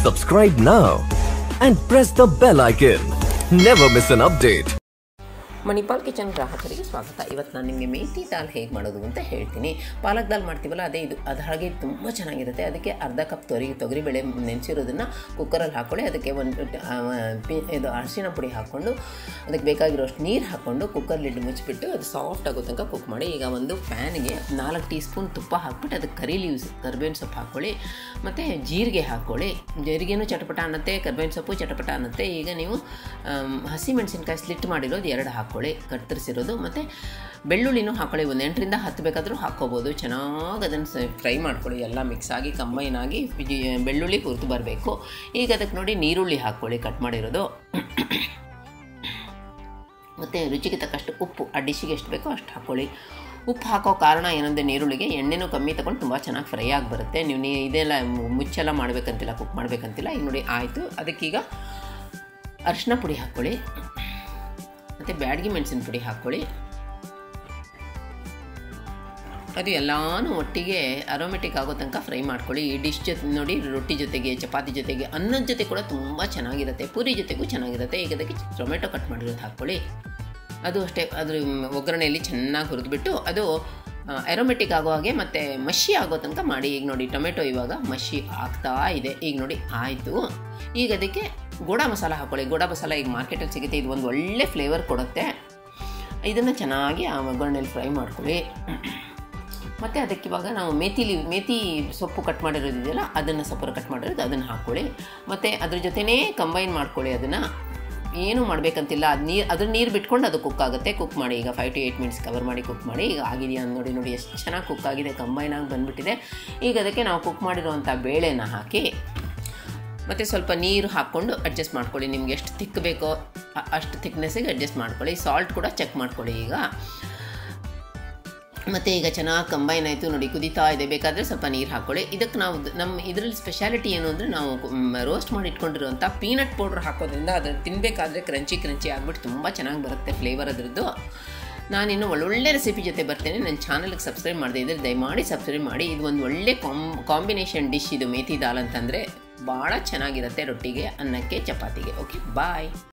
Subscribe now and press the bell icon. Never miss an update. Manipal kitchen ಗ್ರಾಹಕರಿಗೆ ಸ್ವಾಗತ ಇವತ್ತು ನಾನು ನಿಮಗೆ ಮೇಥಿ ದಾಲ್ ಹೇಗೆ ಮಾಡೋದು ಅಂತ ಹೇಳ್ತೀನಿ ಪಾಲಕ್ ದಾಲ್ ಮಾಡ್ತೀವಲ್ಲ ಅದೇ ಇದು ಅದು ಹಾಗೆ ತುಂಬ ಚೆನ್ನಾಗಿರುತ್ತೆ ಅದಕ್ಕೆ ಅರ್ಧ ಕಪ್ ತೊರಿ ತೊಗರಿಬೇಳೆ ನೆನೆಸಿರೋದನ್ನು ಕುಕ್ಕರಲ್ಲಿ ಹಾಕ್ಕೊಳ್ಳಿ ಅದಕ್ಕೆ ಒಂದು ಆ, ಪಿ- ಇದು ಅರಿಶಿಣ ಪುಡಿ ಹಾಕ್ಕೊಂಡು ಅದಕ್ಕೆ ಬೇಕಾಗಿರೋಷ್ಟು ನೀರು ಹಾಕ್ಕೊಂಡು ಕುಕ್ಕರ್ ಲಿಡ್ ಮುಚ್ಚಿಬಿಟ್ಟು ಅದು ಸಾಫ್ಟ್ ಆಗೋ ತನಕ ಕುಕ್ ಮಾಡಿ ಈಗ ಒಂದು ಪ್ಯಾನ್ಗೆ ನಾಲ್ಕು ಟೀ ಸ್ಪೂನ್ ತುಪ್ಪ ಹಾಕ್ಬಿಟ್ಟು ಅದಕ್ಕೆ ಕರಿ ಲೀವ್ಸ್ ಕರ್ಬೇವಿನ ಸೊಪ್ಪು ಹಾಕ್ಕೊಳ್ಳಿ ಮತ್ತು ಜೀರಿಗೆ ಹಾಕ್ಕೊಳ್ಳಿ ಜೀರಿಗೆನೂ ಚಟಪಟ ಅನ್ನತ್ತೆ ಕರ್ಬೇವಿನ ಸೊಪ್ಪು ಚಟಪಟ ಅನ್ನತ್ತೆ ಈಗ ನೀವು ಆಮ್, ಹಸಿ ಮೆಣಸಿನ್ಕಾಯಿ ಸ್ಲಿಟ್ ಮಾಡಿರೋದು ಎರಡು ಹಾಕ್ಕೊಳ್ಳಿ ಕತ್ತರಿಸಿರೋದು ಮತ್ತು ಬೆಳ್ಳುಳ್ಳಿನೂ ಹಾಕ್ಕೊಳ್ಳಿ ಒಂದು ಎಂಟರಿಂದ ಹತ್ತು ಬೇಕಾದರೂ ಹಾಕ್ಕೋಬೋದು ಚೆನ್ನಾಗಿ ಅದನ್ನು ಫ್ರೈ ಮಾಡ್ಕೊಳ್ಳಿ ಎಲ್ಲ ಮಿಕ್ಸ್ ಆಗಿ ಕಂಬೈನ್ ಆಗಿ ಜಿ- ಬೆಳ್ಳುಳ್ಳಿ ಹುರಿದು ಬರಬೇಕು ಈಗ ಅದಕ್ಕೆ ನೋಡಿ ನೀರುಳ್ಳಿ ಹಾಕ್ಕೊಳ್ಳಿ ಕಟ್ ಮಾಡಿರೋದು ಮತ್ತು ರುಚಿಗೆ ತಕ್ಕಷ್ಟು ಉಪ್ಪು ಆ ಡಿಶ್ಶಿಗೆ ಎಷ್ಟು ಬೇಕೋ ಅಷ್ಟು ಹಾಕ್ಕೊಳ್ಳಿ ಉಪ್ಪು ಹಾಕೋ ಕಾರಣ ಏನಂದರೆ ನೀರುಳ್ಳಿಗೆ ಎಣ್ಣೆನೂ ಕಮ್ಮಿ ತಗೊಂಡು ತುಂಬ ಚೆನ್ನಾಗಿ ಫ್ರೈ ಆಗಿ ಬರುತ್ತೆ ನೀವು ನೀ ಇದೆಲ್ಲ ಮು- ಮುಚ್ಚೆಲ್ಲ ಮಾಡಬೇಕಂತಿಲ್ಲ ಕುಕ್ ಮಾಡಬೇಕಂತಿಲ್ಲ ಈಗ ನೋಡಿ ಆಯಿತು ಅದಕ್ಕೀಗ ಅರಿಶಿನ ಪುಡಿ ಹಾಕ್ಕೊಳ್ಳಿ ಮತ್ತು ಬ್ಯಾಡಗಿ ಮೆಣಸಿನ ಪುಡಿ ಹಾಕ್ಕೊಳ್ಳಿ ಅದು ಎಲ್ಲಾನು ಒಟ್ಟಿಗೆ ಅರೋಮೆಟಿಕ್ ಆಗೋ ತನಕ ಫ್ರೈ ಮಾಡ್ಕೊಳ್ಳಿ ಈ ಡಿಶ್ ಜೊತೆ ನೋಡಿ ರೊಟ್ಟಿ ಜೊತೆಗೆ ಚಪಾತಿ ಜೊತೆಗೆ ಅನ್ನದ ಜೊತೆ ಕೂಡ ತುಂಬ ಚೆನ್ನಾಗಿರುತ್ತೆ ಪೂರಿ ಜೊತೆಗೂ ಚೆನ್ನಾಗಿರುತ್ತೆ ಈಗ ಅದಕ್ಕೆ ಟೊಮೆಟೊ ಕಟ್ ಮಾಡಿರೋದು ಹಾಕ್ಕೊಳ್ಳಿ ಅದು ಅಷ್ಟೇ ಅದ್ರ ಒಗ್ಗರಣೆಯಲ್ಲಿ ಚೆನ್ನಾಗಿ ಹುರಿದ್ಬಿಟ್ಟು ಅದು ಎರೋಮೆಟಿಕ್ ಆಗೋ ಹಾಗೆ ಮತ್ತು ಮಷಿ ಆಗೋ ತನಕ ಮಾಡಿ ಈಗ ನೋಡಿ ಟೊಮೆಟೊ ಇವಾಗ ಮಷಿ ಆಗ್ತಾ ಇದೆ ಈಗ ನೋಡಿ ಆಯಿತು ಈಗ ಅದಕ್ಕೆ ಗೋಡಾ ಮಸಾಲ ಹಾಕ್ಕೊಳ್ಳಿ ಗೋಡಾ ಮಸಾಲ ಈಗ ಮಾರ್ಕೆಟಲ್ಲಿ ಸಿಗುತ್ತೆ ಇದು ಒಂದು ಒಳ್ಳೆ ಫ್ಲೇವರ್ ಕೊಡುತ್ತೆ ಇದನ್ನು ಚೆನ್ನಾಗಿ ಆ ಒಗ್ಗರಣೆಯಲ್ಲಿ ಫ್ರೈ ಮಾಡ್ಕೊಳ್ಳಿ ಮತ್ತು ಅದಕ್ಕೆ ಇವಾಗ ನಾವು ಮೇಥಿಲಿ ಮೇಥಿ ಸೊಪ್ಪು ಕಟ್ ಮಾಡಿರೋದು ಇದೆಯಲ್ಲ ಅದನ್ನು ಸೊಪ್ಪು ಕಟ್ ಮಾಡಿರೋದು ಅದನ್ನು ಹಾಕ್ಕೊಳ್ಳಿ ಮತ್ತು ಅದ್ರ ಜೊತೆನೇ ಕಂಬೈನ್ ಮಾಡ್ಕೊಳ್ಳಿ ಅದನ್ನು ಏನೂ ಮಾಡಬೇಕಂತಿಲ್ಲ ಅದು ನೀರು ಅದ್ರ ನೀರು ಬಿಟ್ಕೊಂಡು ಅದು ಕುಕ್ ಆಗುತ್ತೆ ಕುಕ್ ಮಾಡಿ ಈಗ five to eight minutes cover ಮಾಡಿ ಕುಕ್ ಮಾಡಿ ಈಗ ಆಗಿದೆಯಾ ಅಂತ ನೋಡಿ ನೋಡಿ ಎಷ್ಟು ಚೆನ್ನಾಗಿ ಕುಕ್ ಆಗಿದೆ ಕಂಬೈನ್ ಆಗಿ ಬಂದುಬಿಟ್ಟಿದೆ ಈಗ ಅದಕ್ಕೆ ನಾವು ಕುಕ್ ಮಾಡಿರುವಂಥ ಬೇಳೆನ ಹಾಕಿ ಮತ್ತು ಸ್ವಲ್ಪ ನೀರು ಹಾಕ್ಕೊಂಡು ಅಡ್ಜಸ್ಟ್ ಮಾಡ್ಕೊಳ್ಳಿ ನಿಮ್ಗೆ ಎಷ್ಟು ತಿಕ್ ಬೇಕೋ ಅ- ಅಷ್ಟು ಥಿಕ್ನೆಸ್ಸಿಗೆ ಅಡ್ಜಸ್ಟ್ ಮಾಡ್ಕೊಳ್ಳಿ ಸಾಲ್ಟ್ ಕೂಡ ಚೆಕ್ ಮಾಡ್ಕೊಳ್ಳಿ ಈಗ ಮತ್ತು ಈಗ ಚೆನ್ನಾಗಿ ಕಂಬೈನ್ ಆಯಿತು ನೋಡಿ ಕುದೀತಾ ಇದೆ ಬೇಕಾದರೆ ಸ್ವಲ್ಪ ನೀರು ಹಾಕ್ಕೊಳ್ಳಿ ಇದಕ್ಕೆ ನಾವು ದ್- ನಮ್ಮ ಇದರಲ್ಲಿ ಸ್ಪೆಷಾಲಿಟಿ ಏನು ಅಂದರೆ ನಾವು ರೋಸ್ಟ್ ಮಾಡಿ ಇಟ್ಕೊಂಡಿರುವಂಥ ಪೀನಟ್ ಪೌಡ್ರ್ ಹಾಕೋದ್ರಿಂದ ಅದನ್ನು ತಿನ್ನಬೇಕಾದ್ರೆ ಕ್ರಂಚಿ ಕ್ರಂಚಿ ಆಗಿಬಿಟ್ಟು ತುಂಬ ಚೆನ್ನಾಗಿ ಬರುತ್ತೆ ಫ್ಲೇವರ್ ಅದರದ್ದು ನಾನಿನ್ನು ಒಳ್ಳೊಳ್ಳೆ ರೆಸಿಪಿ ಜೊತೆ ಬರ್ತೇನೆ ನನ್ನ ಚಾನಲ್ಗೆ ಸಬ್ಸ್ಕ್ರೈಬ್ ಮಾಡದೇ ಇದ್ದರೆ ದಯಮಾಡಿ ಸಬ್ಸ್ಕ್ರೈಬ್ ಮಾಡಿ ಇದು ಒಂದು ಒಳ್ಳೆ ಕಾಮ್ ಕಾಂಬಿನೇಷನ್ ಡಿಶ್ ಇದು ಮೇಥಿ ದಾಲ್ ಅಂತಂದರೆ ಭಾಳ ಚೆನ್ನಾಗಿರುತ್ತೆ ರೊಟ್ಟಿಗೆ ಅನ್ನಕ್ಕೆ ಚಪಾತಿಗೆ ಓಕೆ ಬಾಯ್